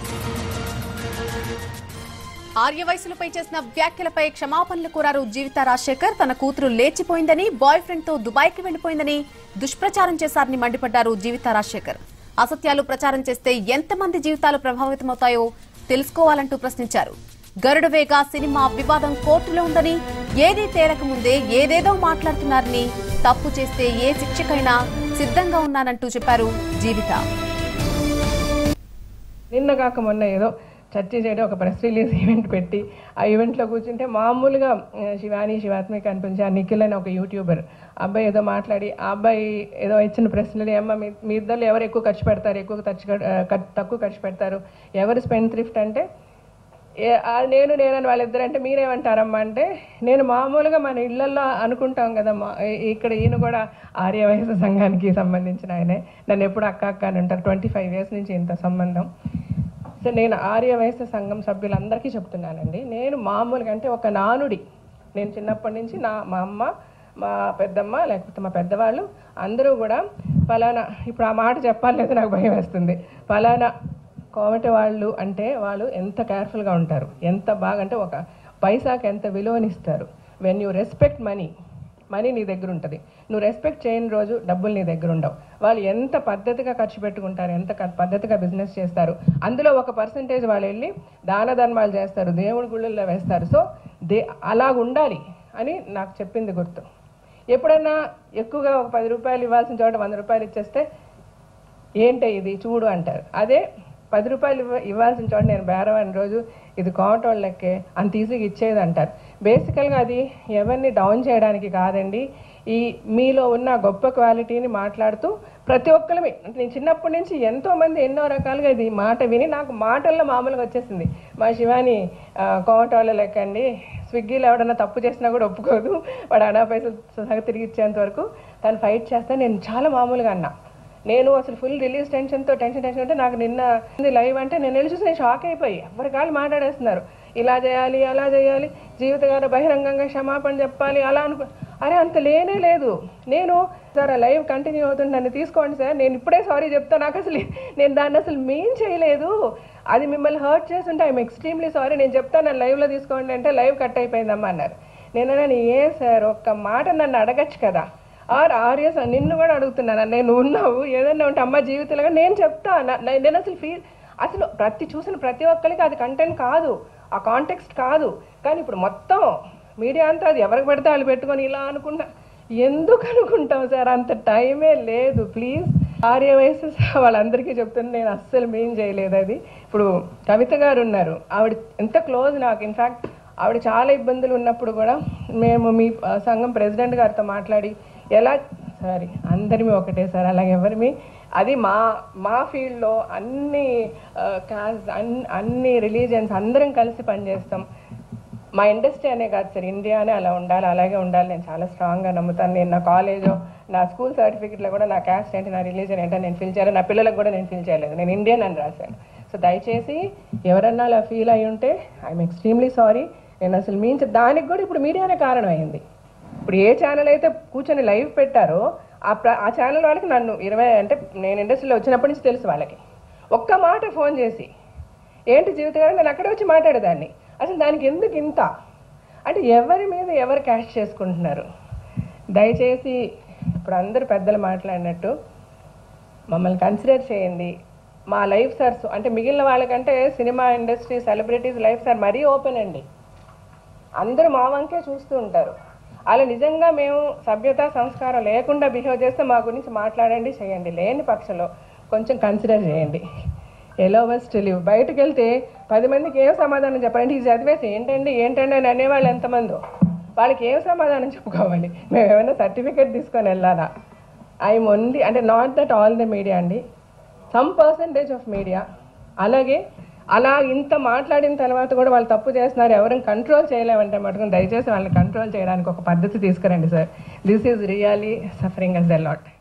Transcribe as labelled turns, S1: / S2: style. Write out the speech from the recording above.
S1: ఆర్య వయసులపై చేసిన వ్యాఖ్యలపై క్షమాపణలు కోరారు జీవిత రాజశేఖర్ తన కూతురు లేచిపోయిందని బాయ్ ఫ్రెండ్ తో దుబాయ్కి వెళ్లిపోయిందని దుష్ప్రచారం చేశారని మండిపడ్డారు జీవిత రాజశేఖర్ అసత్యాలు ప్రచారం చేస్తే ఎంతమంది జీవితాలు ప్రభావితమవుతాయో తెలుసుకోవాలంటూ ప్రశ్నించారు గరుడవేగ సినిమా వివాదం కోర్టులో ఉందని ఏదీ తేలక ముందే ఏదేదో మాట్లాడుతున్నారని తప్పు చేస్తే ఏ శిక్షకైనా సిద్ధంగా ఉన్నానంటూ చెప్పారు జీవిత
S2: నిన్న కాక మొన్న ఏదో చర్చ చేయడం ఒక ప్రెస్ రిలీజ్ ఈవెంట్ పెట్టి ఆ ఈవెంట్లో కూర్చుంటే మామూలుగా ఆ, శివాని శివాత్మిక అనిపించి ఆ నిఖిల్ అని ఒక యూట్యూబర్ ఆ అబ్బాయి ఏదో మాట్లాడి ఆ అబ్బాయి ఏదో ఇచ్చిన ప్రశ్నలు ఏమ్మా మీ మీ ఇద్దరు ఎవరు ఎక్కువ ఖర్చు పెడతారు ఎక్కువ ఖర్చు పెడ- ఆ, ఖర్చు- తక్కువ ఖర్చు పెడతారు ఎవరు స్పెండ్ థ్రిఫ్ట్ అంటే ఏ- ఆ నేను నేనని వాళ్ళిద్దరు అంటే మీరేమంటారమ్మా అంటే నేను మామూలుగా మన ఇళ్లలో అనుకుంటాం కదా మా ఈ- ఇక్కడ ఈయన కూడా ఆర్య వయసు సంఘానికి సంబంధించిన ఆయనే నన్ను ఎప్పుడు అక్క అక్క అని అంటారు ట్వంటీ ఫైవ్ ఇయర్స్ నుంచి ఇంత సంబంధం సో నేను ఆర్య వయసు సంఘం సభ్యులందరికీ చెప్తున్నానండి నేను మామూలుగా అంటే ఒక నానుడి నేను చిన్నప్పటి నుంచి నా మా అమ్మ మా పెద్దమ్మ లేకపోతే మా పెద్దవాళ్ళు అందరూ కూడా ఫలానా ఇప్పుడు ఆ మాట చెప్పాలి లేదు నాకు భయం వేస్తుంది ఫలానా కోమటి వాళ్ళు అంటే వాళ్ళు ఎంత కేర్ఫుల్గా ఉంటారు ఎంత బాగా అంటే ఒక పైసాకి ఎంత విలువనిస్తారు when you respect money money నీ దగ్గర ఉంటుంది నువ్వు రెస్పెక్ట్ చేయని రోజు డబ్బులు నీ దగ్గర ఉండవు వాళ్ళు ఎంత పద్ధతిగా ఖర్చు పెట్టుకుంటారు ఎంత క- పద్ధతిగా బిజినెస్ చేస్తారు అందులో ఒక పర్సంటేజ్ వాళ్ళు వెళ్ళి దాన ధర్మాలు చేస్తారు దేవుడి గుళ్ళల్లో వేస్తారు సో దే అలాగ ఉండాలి అని నాకు చెప్పింది గుర్తు ఎప్పుడన్నా ఎక్కువగా ఒక పది రూపాయలు ఇవ్వాల్సిన చోట వంద రూపాయలు ఇచ్చేస్తే ఏంటి ఇది చూడు అంటారు అదే పది రూపాయలు ఇవ్వ ఇవ్వాల్సిన చోట నేను బేరం అనే రోజు ఇది కోమటోళ్ళకే అంత ఈజీగా ఇచ్చేది అంటారు బేసికల్గా అది ఎవరిని డౌన్ చేయడానికి కాదండి ఈ మీలో ఉన్న గొప్ప క్వాలిటీని మాట్లాడుతూ ప్రతి ఒక్కరిని అంటే నేను చిన్నప్పటి నుంచి ఎంతో మంది ఎన్నో రకాలుగా ఇది మాట విని నాకు మాటల్లో మామూలుగా వచ్చేసింది మా శివాని ఆ, కోమటోళ్ళ లెక్క అండి స్విగ్గీలో ఎవడన్నా తప్పు చేసినా కూడా ఒప్పుకోదు వాడు అనా పైసలు సగ తిరిగి ఇచ్చేంత వరకు తను ఫైట్ చేస్తే నేను చాలా మామూలుగా అన్నా నేను అసలు ఫుల్ రిలీజ్ టెన్షన్తో టెన్షన్ టెన్షన్ అంటే నాకు నిన్న లైవ్ అంటే నేను వెళ్ళి చూసి నేను షాక్ అయిపోయి ఎవరి కాళ్ళు మాట్లాడేస్తున్నారు ఇలా చేయాలి అలా చేయాలి జీవిత గారు బహిరంగంగా క్షమాపణ చెప్పాలి అలా అనుకో అరే అంత లేనే లేదు నేను సార్ ఆ లైవ్ కంటిన్యూ అవుతుంది నన్ను తీసుకోండి సార్ నేను ఇప్పుడే సారీ చెప్తా నాకు అసలు నేను దాన్ని అసలు మెయిన్ చేయలేదు అది మిమ్మల్ని హర్ట్ చేస్తుంటే ఐఎమ్ ఎక్స్ట్రీమ్లీ సారీ నేను చెప్తాను నన్ను లైవ్లో తీసుకోండి అంటే లైవ్ కట్ అయిపోయిందమ్మా అన్నారు నేను అన్నాను ఏ సార్ ఒక్క మాట నన్ను అడగచ్చు కదా ఆర్ ఆర్యస్ నిన్ను కూడా అడుగుతున్నాను నేను ఉన్నావు ఏదన్నా ఉంటే అమ్మ జీవితంలో నేను చెప్తా నా- నా- నేను అసలు ఫీల్ అసలు ప్రతి చూసిన ప్రతి ఒక్కరికి అది కంటెంట్ కాదు ఆ కాంటెక్స్ట్ కాదు కానీ ఇప్పుడు మొత్తం మీడియా అంతా అది ఎవరికి పెడితే వాళ్ళు పెట్టుకొని ఇలా అనుకున్నా ఎందుకు అనుకుంటాం సార్ అంత టైమే లేదు ప్లీజ్ ఆర్య వయసు వాళ్ళందరికీ చెప్తున్నా నేను అస్సలు మెయిన్ చేయలేదు అది ఇప్పుడు కవిత గారు ఉన్నారు ఆవిడ ఎంత క్లోజ్ నాకు ఇన్ఫ్యాక్ట్ ఆవిడ చాలా ఇబ్బందులు ఉన్నప్పుడు కూడా మేము మీ ఆ, సంఘం ప్రెసిడెంట్ గారితో మాట్లాడి ఎలా సారీ అందరిమీ ఒకటే సార్ అలాగే ఎవరిమి అది మా మా ఫీల్డ్లో అన్ని కాస్ట్ అన్ని అన్ని రిలీజియన్స్ అందరం కలిసి పనిచేస్తాం మా ఇండస్ట్రీ అనే కాదు సార్ ఇండియానే అలా ఉండాలి అలాగే ఉండాలి నేను చాలా స్ట్రాంగ్గా నమ్ముతాను నేను నా కాలేజ్ నా స్కూల్ సర్టిఫికెట్లో కూడా నా క్యాస్ట్ ఏంటి నా రిలీజన్ ఏంటో నేను ఫిల్ చేయాలి నా పిల్లలకు కూడా నేను ఫిల్ చేయలేదు నేను ఇండియన్ అని రాశాను సో దయచేసి ఎవరన్నా అలా ఫీల్ అయి ఉంటే ఐఎమ్ ఎక్స్ట్రీమ్లీ సారీ నేను అసలు మీన్స్ దానికి కూడా ఇప్పుడు మీడియానే కారణం అయింది ఇప్పుడు ఏ ఛానల్ అయితే కూర్చొని లైవ్ పెట్టారో ఆ ప్ర ఆ ఛానల్ వాళ్ళకి నన్ను ఇరవై అంటే నేను ఇండస్ట్రీలో వచ్చినప్పటి నుంచి తెలుసు వాళ్ళకి ఒక్క మాట ఫోన్ చేసి ఏంటి జీవిత గారు నేను అక్కడే వచ్చి మాట్లాడేదాన్ని అసలు దానికి ఎందుకు ఇంత అంటే ఎవరి మీద ఎవరు క్యాష్ చేసుకుంటున్నారు దయచేసి ఇప్పుడు అందరు పెద్దలు మాట్లాడినట్టు మమ్మల్ని కన్సిడర్ చేయండి మా లైఫ్ సార్స్ అంటే మిగిలిన వాళ్ళకంటే cinema industry celebrities life sir మరీ ఓపెన్ అండి అందరూ మా వంకే చూస్తూ ఉంటారు అలా నిజంగా మేము సభ్యత సంస్కారం లేకుండా బిహేవ్ చేస్తే మా గురించి మాట్లాడండి చేయండి లేని పక్షంలో కొంచెం కన్సిడర్ చేయండి ఎలో వస్ టు లివ్ బయటకు వెళ్తే పది మందికి ఏం సమాధానం చెప్పాలంటే ఇది చదివేసి ఏంటండి ఏంటండి అని అనేవాళ్ళు ఎంతమందో వాళ్ళకి ఏం సమాధానం చెప్పుకోవాలి మేము ఏమైనా సర్టిఫికేట్ తీసుకొని వెళ్ళాలా ఐఎమ్ ఓన్లీ అంటే not that all the media అండి సమ్ పర్సంటేజ్ ఆఫ్ మీడియా అలాగే అలా ఇంత మాట్లాడిన తర్వాత కూడా వాళ్ళు తప్పు చేస్తున్నారు ఎవరిని కంట్రోల్ చేయలేమంటే మటుకు దయచేసి వాళ్ళని కంట్రోల్ చేయడానికి ఒక పద్ధతి తీసుకురండి sir this is really suffering us the lot